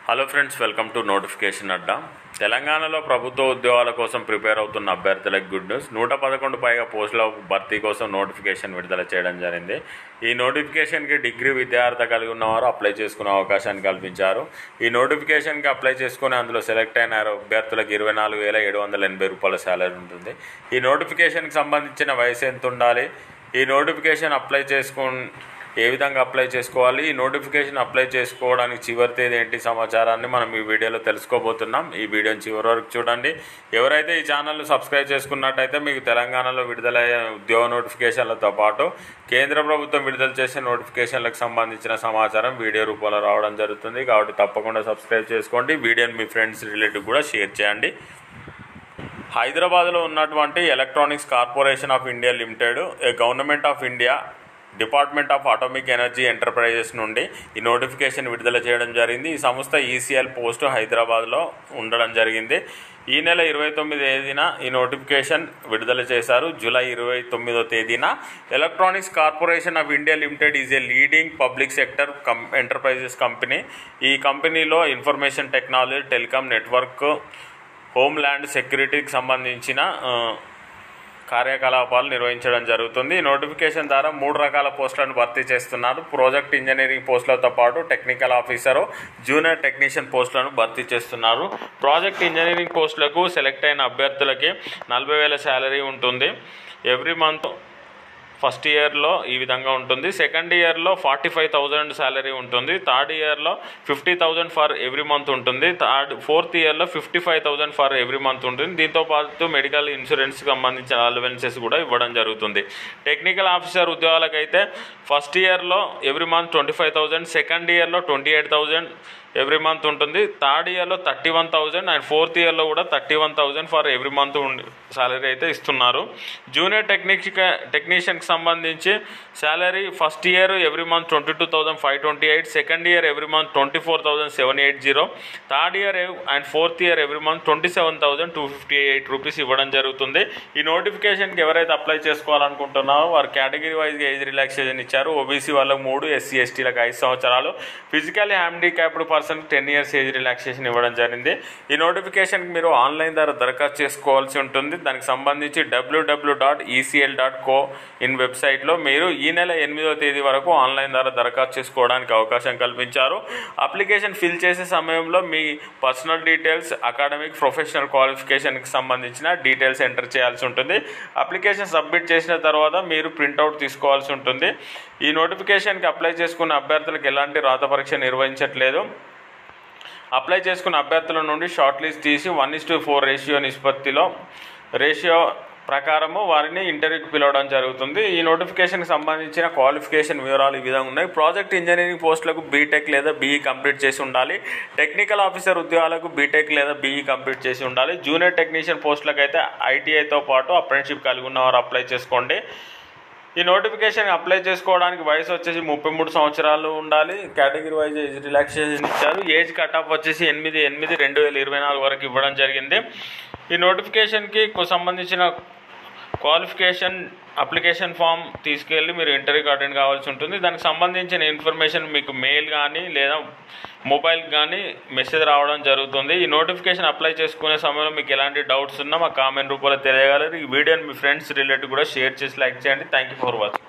hello friends welcome to notification Adda తెలంగాణలో ప్రభుత్వ ఉద్యోగాల కోసం ప్రిపేర్ అవుతున్న అభ్యర్థులకు గుడ్ న్యూస్ నూట పదకొండు పైగా పోస్టుల భర్తీ కోసం నోటిఫికేషన్ విడుదల చేయడం జరిగింది ఈ నోటిఫికేషన్కి డిగ్రీ విద్యార్థి కలిగి ఉన్నవారు అప్లై చేసుకునే అవకాశాన్ని కల్పించారు ఈ నోటిఫికేషన్కి అప్లై చేసుకుని అందులో సెలెక్ట్ అయిన అభ్యర్థులకు ఇరవై నాలుగు వేల ఏడు వందల ఎనభై రూపాయల శాలరీ ఉంటుంది ఈ నోటిఫికేషన్కి సంబంధించిన వయసు ఎంత ఉండాలి ఈ నోటిఫికేషన్ అప్లై చేసుకు ఏ విధంగా అప్లై చేసుకోవాలి ఈ నోటిఫికేషన్ అప్లై చేసుకోవడానికి చివరి తేదీ ఏంటి సమాచారాన్ని మనం ఈ వీడియోలో తెలుసుకోబోతున్నాం ఈ వీడియోని చివరి వరకు చూడండి ఎవరైతే ఈ ఛానల్ సబ్స్క్రైబ్ చేసుకున్నట్టయితే మీకు తెలంగాణలో విడుదలయ్యే ఉద్యోగ నోటిఫికేషన్లతో పాటు కేంద్ర ప్రభుత్వం విడుదల చేసే నోటిఫికేషన్లకు సంబంధించిన సమాచారం వీడియో రూపంలో రావడం జరుగుతుంది కాబట్టి తప్పకుండా సబ్స్క్రైబ్ చేసుకోండి వీడియోని మీ ఫ్రెండ్స్ రిలేటివ్ కూడా షేర్ చేయండి హైదరాబాద్లో ఉన్నటువంటి electronics corporation of India limited a government of India department of atomic energy enterprises నుండి ఈ నోటిఫికేషన్ విడుదల చేయడం జరిగింది ఈ సంస్థ ఈసీఎల్ పోస్ట్ హైదరాబాద్లో ఉండడం జరిగింది ఈ నెల ఇరవై తొమ్మిది తేదీన ఈ నోటిఫికేషన్ విడుదల చేశారు జూలై ఇరవై తొమ్మిదో తేదీన electronics corporation of India limited is a leading public sector cum enterprises company ఈ కంపెనీలో information technology telecom network home land సెక్యూరిటీకి సంబంధించిన ఆ, కార్యకలాపాలు నిర్వహించడం జరుగుతుంది ఈ నోటిఫికేషన్ ద్వారా మూడు రకాల పోస్టులను భర్తీ చేస్తున్నారు ప్రాజెక్ట్ ఇంజనీరింగ్ పోస్టులతో పాటు టెక్నికల్ ఆఫీసరు జూనియర్ టెక్నీషియన్ పోస్టులను భర్తీ చేస్తున్నారు ప్రాజెక్ట్ ఇంజనీరింగ్ పోస్టులకు సెలెక్ట్ అయిన అభ్యర్థులకి నలభై వేల శాలరీ ఉంటుంది ఎవ్రీ మంత్ ఫస్ట్ ఇయర్లో ఈ విధంగా ఉంటుంది సెకండ్ ఇయర్లో ఫార్టీ ఫైవ్ థౌజండ్ శాలరీ ఉంటుంది థర్డ్ ఇయర్లో fifty thousand for every month ఉంటుంది థర్డ్ ఫోర్త్ ఇయర్లో fifty five thousand for every month ఉంటుంది దీంతో పాటు మెడికల్ ఇన్సూరెన్స్కి సంబంధించిన అలవెన్సెస్ కూడా ఇవ్వడం జరుగుతుంది టెక్నికల్ ఆఫీసర్ ఉద్యోగాలకైతే ఫస్ట్ ఇయర్లో every month twenty five thousand second ఇయర్లో twenty eight thousand every month ఉంటుంది థర్డ్ ఇయర్లో thirty one thousand and fourth ఇయర్లో కూడా thirty one thousand for every month salary అయితే ఇస్తున్నారు జూనియర్ టెక్నిక్ టెక్నీషియన్కి సంబంధించి salary first year every month twenty two thousand five twenty eight second year every month twenty four thousand seven eight zero third year and fourth year every month twenty seven thousand two fifty eight rupees ఇవ్వడం జరుగుతుంది ఈ నోటిఫికేషన్కి ఎవరైతే apply చేసుకోవాలనుకుంటున్నారో వారు category వైజ్గా age relaxation ఇచ్చారు OBC వాళ్ళకి మూడు ఎస్సీ ఎస్టీలకు ఐదు సంవత్సరాలు physically handicapped person ten years age relaxation ఇవ్వడం జరిగింది ఈ నోటిఫికేషన్కి మీరు ఆన్లైన్ ద్వారా దరఖాస్తు చేసుకోవాల్సి ఉంటుంది దానికి సంబంధించి WW dot ECL dot co in వెబ్సైట్లో మీరు ఈ నెల ఎనిమిదవ తేదీ వరకు ఆన్లైన్ ద్వారా దరఖాస్తు చేసుకోవడానికి అవకాశం కల్పించారు అప్లికేషన్ ఫిల్ చేసే సమయంలో మీ పర్సనల్ డీటెయిల్స్ అకాడమిక్ ప్రొఫెషనల్ క్వాలిఫికేషన్కి సంబంధించిన డీటెయిల్స్ ఎంటర్ చేయాల్సి ఉంటుంది అప్లికేషన్ సబ్మిట్ చేసిన తర్వాత మీరు ప్రింట్అవుట్ తీసుకోవాల్సి ఉంటుంది ఈ నోటిఫికేషన్కి అప్లై చేసుకున్న అభ్యర్థులకు ఎలాంటి రాత పరీక్ష నిర్వహించట్లేదు అప్లై చేసుకున్న అభ్యర్థుల నుండి షార్ట్ లిస్ట్ తీసి one is to four ratio నిష్పత్తిలో రేషియో ప్రకారము వారిని ఇంటర్వ్యూకి పిలవడం జరుగుతుంది ఈ నోటిఫికేషన్కి సంబంధించిన క్వాలిఫికేషన్ వివరాలు ఈ విధంగా ఉన్నాయి ప్రాజెక్ట్ ఇంజనీరింగ్ పోస్టులకు బీటెక్ లేదా బీఈ కంప్లీట్ చేసి ఉండాలి టెక్నికల్ ఆఫీసర్ ఉద్యోగాలకు బీటెక్ లేదా బీఈ కంప్లీట్ చేసి ఉండాలి జూనియర్ టెక్నీషియన్ పోస్టులకు అయితే ఐటీఐతో పాటు అప్రెంటిషిప్ కలిగి ఉన్నవారు అప్లై చేసుకోండి ఈ నోటిఫికేషన్ అప్లై చేసుకోవడానికి వయసు వచ్చేసి ముప్పై మూడు సంవత్సరాలు ఉండాలి కేటగిరీ వైజ్ ఏజ్ రిలాక్సేషన్ ఇచ్చారు ఏజ్ కట్ ఆఫ్ వచ్చేసి ఎనిమిది ఎనిమిది రెండు వేల ఇరవై నాలుగు వరకు ఇవ్వడం జరిగింది ఈ నోటిఫికేషన్కి కు- సంబంధించిన క్వాలిఫికేషన్ అప్లికేషన్ ఫామ్ తీసుకెళ్ళి మీరు ఇంటర్వ్యూకి అటెండ్ కావాల్సి ఉంటుంది దానికి సంబంధించిన ఇన్ఫర్మేషన్ మీకు మెయిల్ కానీ లేదా మొబైల్ కానీ మెసేజ్ రావడం జరుగుతుంది ఈ నోటిఫికేషన్ అప్లై చేసుకునే సమయంలో మీకు ఎలాంటి డౌట్స్ ఉన్నా మా కామెంట్ రూపంలో తెలియగలరు ఈ వీడియోని మీ ఫ్రెండ్స్ రిలేటివ్ కూడా షేర్ చేసి లైక్ చేయండి థ్యాంక్ యూ ఫర్ వాచింగ్